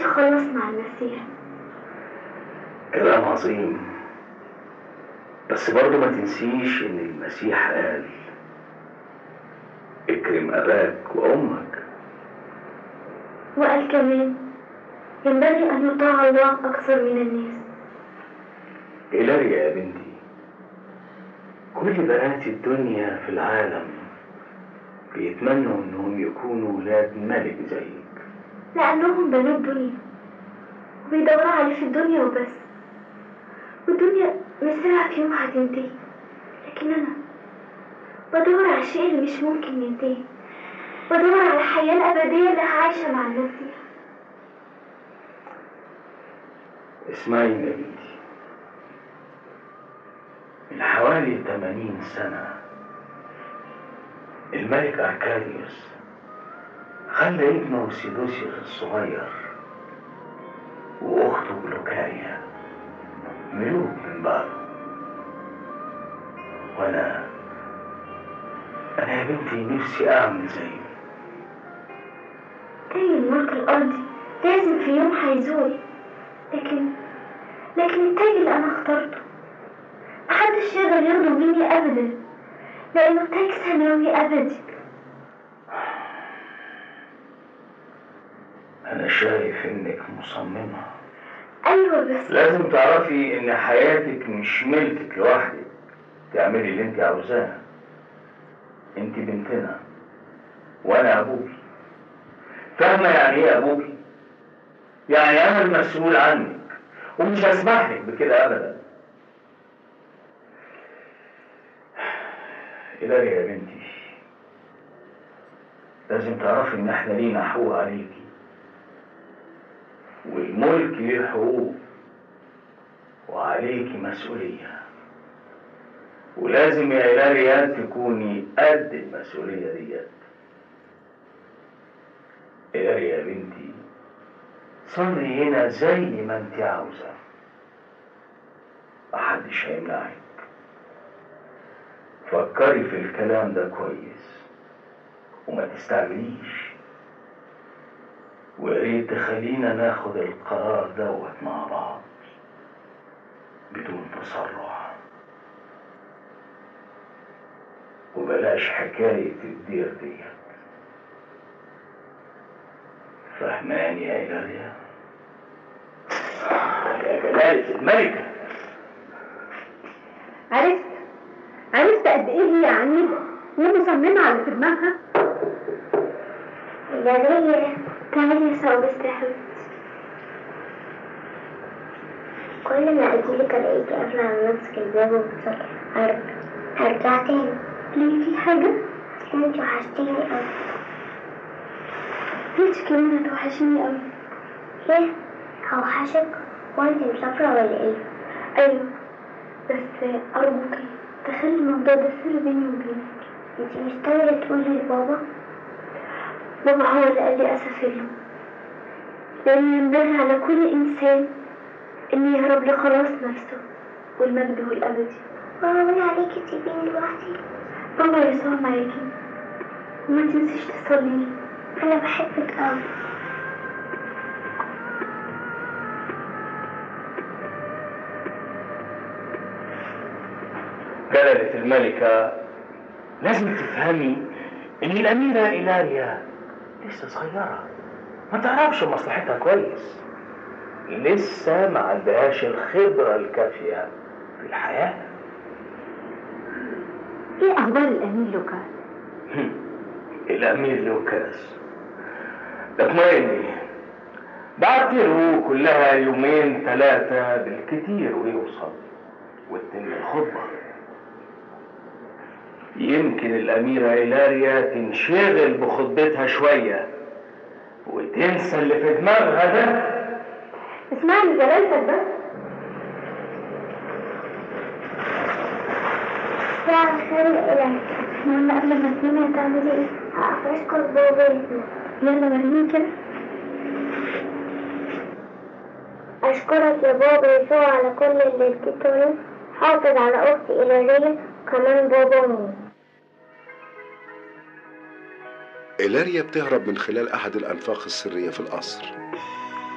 الخلاص مع المسيح كلام عظيم بس برضه ما تنسيش ان المسيح قال اكرم اباك وامك وقال كمان ينبغي أن يطاع الله أكثر من الناس إلاريا يا بنتي كل بنات الدنيا في العالم بيتمنوا انهم يكونوا ولاد ملك زيك لأنهم بنوا الدنيا وبيدوروا عليه في الدنيا وبس والدنيا مصيرها في يوم هتنتهي لكن أنا بدور على الشيء اللي مش ممكن ينتهي بدور على الحياة الأبدية اللي هعيشها مع المسيح اسمعيني يا بنتي من حوالي 80 سنة الملك أركاديوس خلى ابنه سيدوسيوس الصغير وأخته بلوكايا ملوك من بعده وأنا أنا يا بنتي نفسي أعمل زيه تاني الملك الأرضي لازم في يوم هيزول لكن لكن التاج اللي أنا اخترته محدش يقدر ياخده مني أبدا لأنه تاج سماوي أبدي أنا شايف إنك مصممة أيوة بس لازم تعرفي إن حياتك مش ملكك لوحدك تعملي اللي أنت عاوزاه أنت بنتنا وأنا أبوكي فاهمة يعني إيه أبوكي؟ يعني أنا المسؤول عنك ومش هسمح لك بكده أبدا إلهي يا بنتي لازم تعرفي إن إحنا لينا حقوق عليكي والملك ليه حقوق وعليكي مسؤولية ولازم يا إلاريا تكوني قد المسؤولية ديت إلاريا يا بنتي صلي هنا زي ما انت عاوزة محدش هيمنعك فكري في الكلام ده كويس وما تستعجليش ويا ريت تخلينا ناخد القرار دوت مع بعض بدون تسرع وبلاش حكاية الدير ديت فهماني يا إلهيا يا جلالة الملكة عرفت عرفت قد إيه هي عنيدة ومصممة على اللي في دماغها يا ليلى تعالي يا سعودة يا حبيبتي كل ما أجيلك ألاقيكي قافلة على نفسك الباب وبتصلي هرجع هرجع تاني ليه في حاجة؟ أصل انتي وحشتيني أوي انت كمان هتوحشيني أوي ايه هوحشك وانتي مسافرة ولا ايه؟ أيوة بس أرجوكي تخلي الموضوع ده سر بيني وبينك انتي مستنية تقولي لبابا؟ بابا هو اللي قال لي أسافر له لأن ينبغي على كل إنسان إن يهرب لخلاص نفسه والمجد هو الأبدي وهون عليكي تسيبيني لوحدي بابا يسوع معاكي وما تنسيش تصلي أنا بحبك أوي جلالة الملكة لازم تفهمي إن الأميرة إيلاريا لسه صغيرة ما تعرفش مصلحتها كويس لسه ما عندهاش الخبرة الكافية في الحياة إيه أخبار الأمين لوكا؟ الأمير لوكاس اطمئني بعت له كلها يومين ثلاثة بالكتير ويوصل وتتم الخطبة يمكن الأميرة إيلاريا تنشغل بخطبتها شوية وتنسى اللي في دماغها ده اسمعني جلالتك بس يا خير إلهي المهم قبل ما تنامي هتعملي إيه؟ هقف أشكر بابا يسوع يلا وريني كده أشكرك يا بابا يسوع على كل اللي اديته لي حافظ على أختي إيلاريا وكمان بابا وماما إيلاريا بتهرب من خلال أحد الأنفاق السرية في القصر